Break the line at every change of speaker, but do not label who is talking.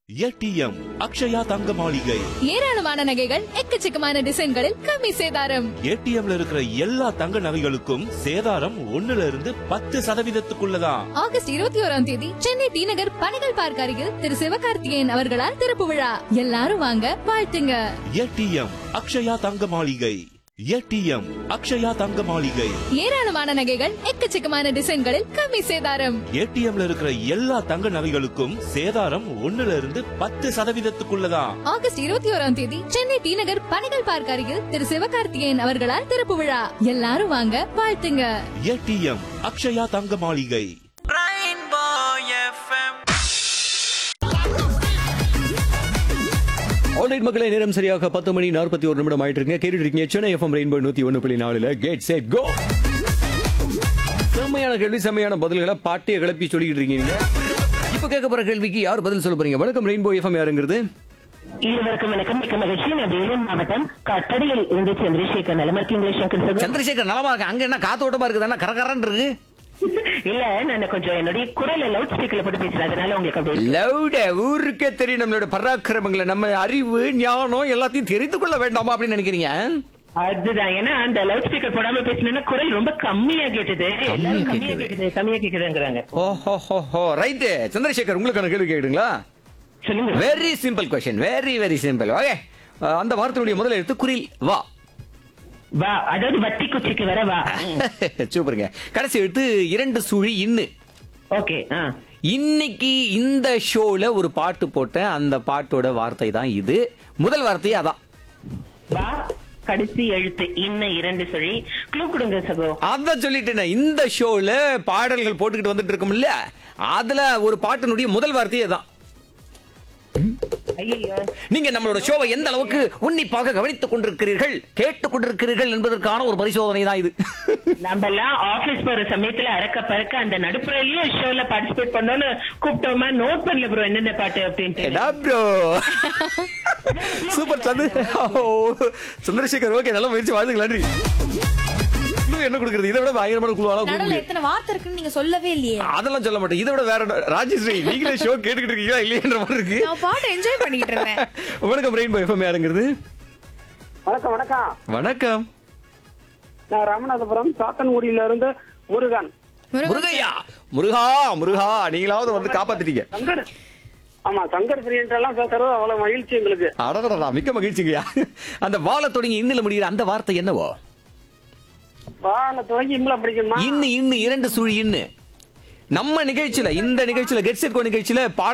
ATM Akshaya தங்க மாளிகை
ஏராளமான நகைகள் எக்கச்சக்கமான டிசைன்களில் கம்மி சேதாரம்
ஏடிஎம்ல இருக்கிற எல்லா தங்க நகைகளுக்கும் சேதாரம் ஒண்ணுல இருந்து பத்து சதவீதத்துக்குள்ளதான்
ஆகஸ்ட் இருபத்தி ஓராம் தேதி சென்னை டி நகர் பணிகள் பார்க் அருகில் திரு சிவகார்த்திகேயன் அவர்களால் திறப்பு விழா எல்லாரும் வாங்க வாழ்த்துங்க
ஏடிஎம் அக்ஷயா தங்க மாளிகை ஏடிஎம் அக்ஷயா தங்க மாளிகை
ஏராளமான நகைகள் எக்கச்சக்கமான டிசைன்களில் கம்மி சேதாரம்
ஏடிஎம்ல இருக்கிற எல்லா தங்க நகைகளுக்கும் சேதாரம் ஒண்ணுல இருந்து பத்து சதவீதத்துக்குள்ளதான்
ஆகஸ்ட் இருபத்தி ஓராம் தேதி சென்னை டி நகர் பணிகள் பார்க் அருகில் திரு சிவகார்த்திகேயன் அவர்களால் திறப்பு விழா எல்லாரும் வாங்க வாழ்த்துங்க
ஏடிஎம் அக்ஷயா தங்க மாளிகை
Rainbow FM.
ஆன்லைன் மக்களை நேரம் சரியாக பத்து மணி நாற்பத்தி ஒரு நிமிடம் ஆயிட்டு இருக்கீங்க கேட்டுட்டு இருக்கீங்க சென்னை எஃப்எம் ரெயின்போ நூத்தி ஒன்னு புள்ளி நாலுல கேட் செட் கோ செம்மையான கேள்வி செம்மையான பதில்களை பாட்டியை கிளப்பி சொல்லிக்கிட்டு இருக்கீங்க இப்ப கேட்க போற கேள்விக்கு யார் பதில் சொல்ல போறீங்க வணக்கம் ரெயின்போ எஃப்எம் யாருங்கிறது
இருவருக்கும் வணக்கம் மிக்க மகிழ்ச்சி நான் வேலூர் மாவட்டம் கட்டடியில் இருந்து சந்திரசேகர் நலமா இருக்கீங்களா சங்கர் சார்
சந்திரசேகர் நலமா இருக்கு அங்க என்ன காத்தோட்டமா இருக்குதானே கரகரன்னு இருக்கு
இல்ல நான் கொஞ்சம் என்னுடைய குரல லவுட் ஸ்பீக்கர்ல போட்டு பேசுறேன் அதனால உங்களுக்கு அப்படியே
லவுட ஊருக்கே தெரியும் நம்மளோட பராக்கிரமங்களை நம்ம அறிவு ஞானம் எல்லாத்தையும் தெரிந்து கொள்ள வேண்டாமா அப்படின்னு நினைக்கிறீங்க
அதுதான் ஏன்னா அந்த லவுட் ஸ்பீக்கர் போடாம பேசினா குரல் ரொம்ப கம்மியா கேட்டது எல்லாரும் கம்மியா
கேக்குது.
கேக்குது கம்மியா கேக்குதுங்கிறாங்க
ஓஹோ ரைட்டு சந்திரசேகர் உங்களுக்கான கேள்வி கேட்டுங்களா
சொல்லுங்க
very simple question very very simple okay அந்த வார்த்தையுடைய முதல் எழுத்து குரில் வா
வா அதாவது வத்தி குச்சிக்கு வர வா
சூப்பருங்க கடைசி எழுத்து இரண்டு சுழி இன்னு
ஓகே ஆ
இன்னைக்கு இந்த ஷோல ஒரு பாட்டு போட்டேன் அந்த பாட்டோட வார்த்தை தான் இது முதல் வார்த்தையே அதான்
வா கடைசி எழுத்து இன்ன இரண்டு சொல்லி க்ளூ கொடுங்க சகோ
அதான் சொல்லிட்டேன் இந்த ஷோல பாடல்கள் போட்டுக்கிட்டு வந்துட்டு இருக்கோம்ல அதுல ஒரு பாட்டினுடைய முதல் வார்த்தையே தான்
ஐயோ
நீங்க நம்மளோட ஷோவை எந்த அளவுக்கு உன்னிப்பாக கவனித்துக் கொண்டிருக்கிறீர்கள் கேட்டுக் கொண்டிருக்கிறீர்கள் என்பதற்கான ஒரு பரிசோதனை தான் இது
நம்ம எல்லாம் ஆபீஸ் போற சமயத்துல அறக்க பறக்க அந்த நடுப்புறையிலயும் ஷோல பார்ட்டிசிபேட் பண்ணோம்னு கூப்பிட்டோமா நோட் பண்ணல ப்ரோ என்னென்ன பாட்டு அப்படின்ட்டு
எடா bro? சூப்பர் சந்து ஓ, சந்திரசேகர் ஓகே நல்ல முயற்சி வாழ்த்துக்கு நன்றி Clue என்ன கொடுக்குறது இதை விட பயங்கரமான குழுவாலாம் கொடுக்க
நடுவுல
முடியும்
எத்தனை வார்த்தை இருக்குன்னு நீங்க சொல்லவே இல்லையே
அதெல்லாம் சொல்ல மாட்டேன் இதை விட வேற என்ன? ராஜேஸ்வரி நீங்களே ஷோ கேட்டுக்கிட்டு இருக்கீங்களா இல்லையன்ற மாதிரி இருக்கு
நான் பாட்டு என்ஜாய் பண்ணிட்டு இருந்தேன்
வணக்கம் ரெயின்போ எஃப்எம் யாருங்கிறது
வணக்கம் வணக்கம்
வணக்கம்
நான் ராமநாதபுரம் சாத்தன்குடியில இருந்து முருகன்
முருகையா முருகா முருகா நீங்களாவது வந்து காப்பாத்திட்டீங்க
சங்கர் ஆமா சங்கர் பிரியன்ட் எல்லாம் பேசுறது அவ்வளவு மகிழ்ச்சி எங்களுக்கு
அடடடா மிக்க மகிழ்ச்சிங்கய்யா அந்த வாழ தொடங்கி இன்னில முடிகிற அந்த வார்த்தை என்னவோ
வாழ துவங்கி இம்ல பிடிக்குமா
இன்னு இன்னு இரண்டு சுழி இன்னு நம்ம நிகழ்ச்சியில இந்த நிகழ்ச்சியில கெட் செட் கோ நிகழ்ச்சியில பாட